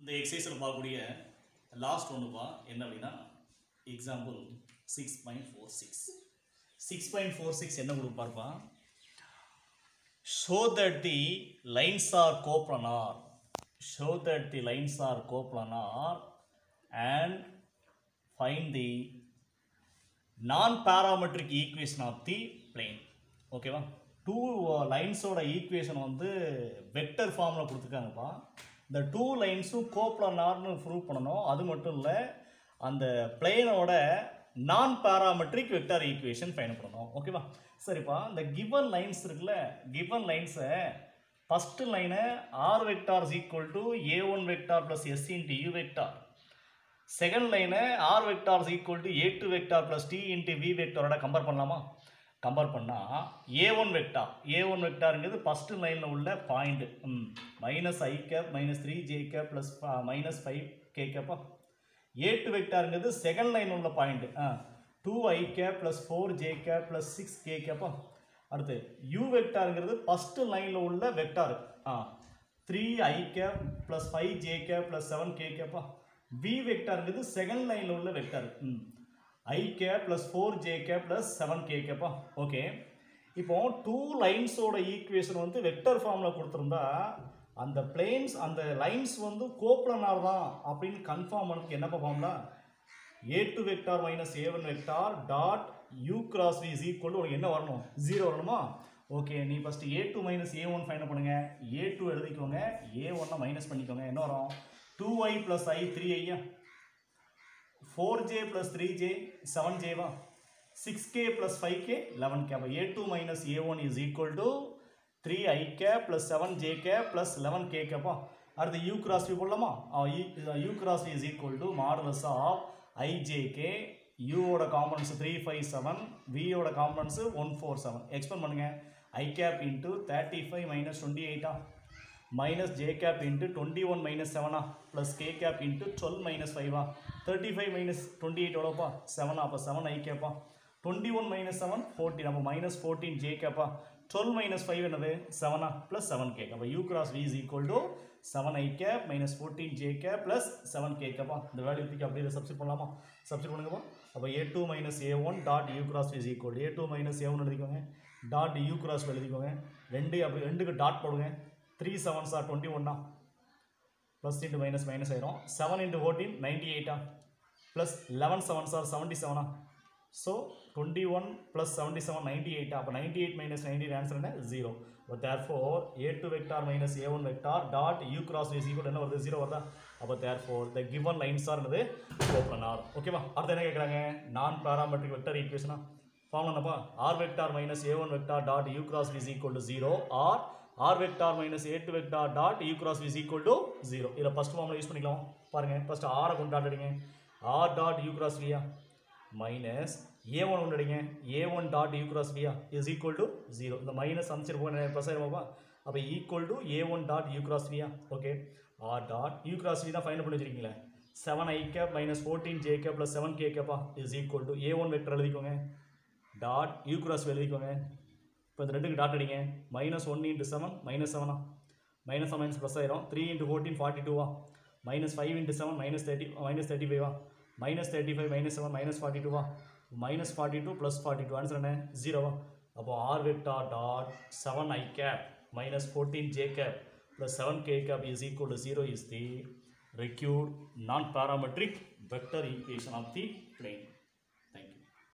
இந்த எக்ஸசைஸில் பார்க்கக்கூடிய லாஸ்ட் ஒன்றுப்பா என்ன அப்படின்னா example six point four six six point four six என்ன கொடுப்பார்ப்பா show that the lines are coplanar show that the lines are coplanar and find the non-parametric equation of the plane ஓகேவா two லைன்ஸோட equation வந்து vector ஃபார்மில் கொடுத்துருக்காங்கப்பா இந்த two லைன்ஸும் கோப்லனார்னு prove பண்ணணும் அது மட்டும் இல்லை அந்த பிளேனோட நான் பாராமெட்ரிக் வெக்டர் ஈக்குவேஷன் ஃபைன் பண்ணணும் ஓகேவா சரிப்பா இந்த கிவன் லைன்ஸ் இருக்குல்ல கிவன் லைன்ஸை ஃபஸ்ட்டு லைனை r vector is equal to a one vector plus s into u vector second லைனை r vector is equal to a two vector plus t into v வெக்டாரோட compare பண்ணலாமா compare பண்ணால் a one vector a one வெக்டாருங்கிறது first லைனில் உள்ள point minus i cap minus three j cap plus minus five k கேப்பா a two வெக்டாருங்கிறது second line உள்ள point ஆ two i cap plus four j cap plus six k கேப்பா அடுத்து u வெக்டாருங்கிறது ஃபஸ்ட்டு லைனில் உள்ள வெக்டார் ஆ three i cap plus five j cap plus seven k கேப்பா வி வெக்டாருங்கிறது செகண்ட் லைனில் உள்ள வெக்டார் ம் i cap plus four j cap plus seven k கேப்பா ஓகே இப்போ டூ லைன்ஸோட ஈக்குவேஷன் வந்து வெக்டர் ஃபார்மில் கொடுத்துருந்தா அந்த பிளேன்ஸ் அந்த லைன்ஸ் வந்து கோப்லனார் தான் அப்படின்னு கன்ஃபார்ம் பண்ணதுக்கு என்னப்பா formula a two vector minus a one vector dot u cross v is equal உனக்கு என்ன வரணும் ஜீரோ வரணுமா ஓகே நீ first a two minus a one find பண்ணுங்க ஏ டூ எழுதிக்கோங்க ஏ ஒன்னை மைனஸ் பண்ணிக்கோங்க என்ன வரும் two i plus i three ஐயா four j plus three j seven ஜேவா six k plus five k eleven k அப்போ a two minus a one is equal to three i k plus seven j k plus eleven k கேப்பா அடுத்து u cross v போடலாமா u cross is equal to modulus of i j k யூவோட components three five seven வியோட components one four seven expand பண்ணுங்க ஐ gap into thirty five minus twenty எயிட்டா minus j cap into twenty one minus செவனா plus k cap into twelve minus ஃபைவா thirty five minus twenty eight எவ்வளோப்பா செவனா அப்போ seven i கேப்பா twenty one minus seven fourteen அப்போ minus fourteen j கேப்பா twelve minus five என்னது செவனா ப்ளஸ் செவன் கேக் அப்போ u cross v is equal to seven i cap minus fourteen j cap plus seven k கேப்பா இந்த value தூக்கி அப்படியே substitute பண்ணலாமா சப்ஸ்டிட் பண்ணுங்கப்பா அப்போ a two minus a one dot u cross is equal a two minus a one எழுதிக்கோங்க dot u cross எழுதிக்கோங்க ரெண்டு அப்படி ரெண்டுக்கு டாட் போடுங்க த்ரீ செவன்ஸ் ஆர் டுவெண்ட்டி ஒன்னா ப்ளஸ் இன்ட்டு மைனஸ் மைனஸ் ஆயிரும் செவன் இன்ட்டு ஃபோர்டீன் நைன்டி எயிட்டா plus eleven sevens are seventy செவனா so twenty one plus seventy seven ninety எயிட்டா அப்போ ninety eight minus ninety answer என்ன ஜீரோ இப்போ therefore A two vector minus a one vector dot u cross is equal என்ன வருது zero வருதா அப்போ therefore the given lines are என்னது coplanar ஓகேவா அடுத்து என்ன கேட்குறாங்க நான் பாராமெட்ரிக் வெக்டர் ஈக்குவேஷனா ஃபார்ம் என்னப்பா r vector minus a one vector dot u cross is equal to zero or r vector minus a two vector dot u cross is equal to zero இதில் first ஃபார்மில் use பண்ணிக்கலாம் பாருங்கள் first ஆரை கொண்டு dot அடிங்க r dot u cross வியா minus a one ஒன்று அடிங்க a one dot u cross வியா இஸ் ஈக்குவல் டு ஜீரோ இந்த மைனஸ் அமைச்சிருப்போம் ப்ளஸ் ஆயிருமாப்பா அப்போ equal to a one dot u cross வியா okay r dot u cross v தான் ஃபைனல் பண்ணி வச்சிருக்கீங்களே seven i cap minus fourteen j cap plus seven k கேப்பா is equal to a one vector எழுதிக்கோங்க dot u cross எழுதிக்கோங்க இப்போ இந்த ரெண்டுக்கு டாட் அடிங்க minus one into seven minus செவனா மைனஸ் மைனஸ் ப்ளஸ் ஆயிரும் த்ரீ இன்ட்டு ஃபோர்டீன் ஃபார்ட்டி டூவா minus five into seven minus thirty minus thirty ஃபைவா minus thirty five minus seven minus forty டூவா minus forty two plus forty two answer என்ன ஜீரோவா அப்போ r vector dot seven i cap minus fourteen j cap plus seven k cap is equal to zero is the required non-parametric vector equation of the plane.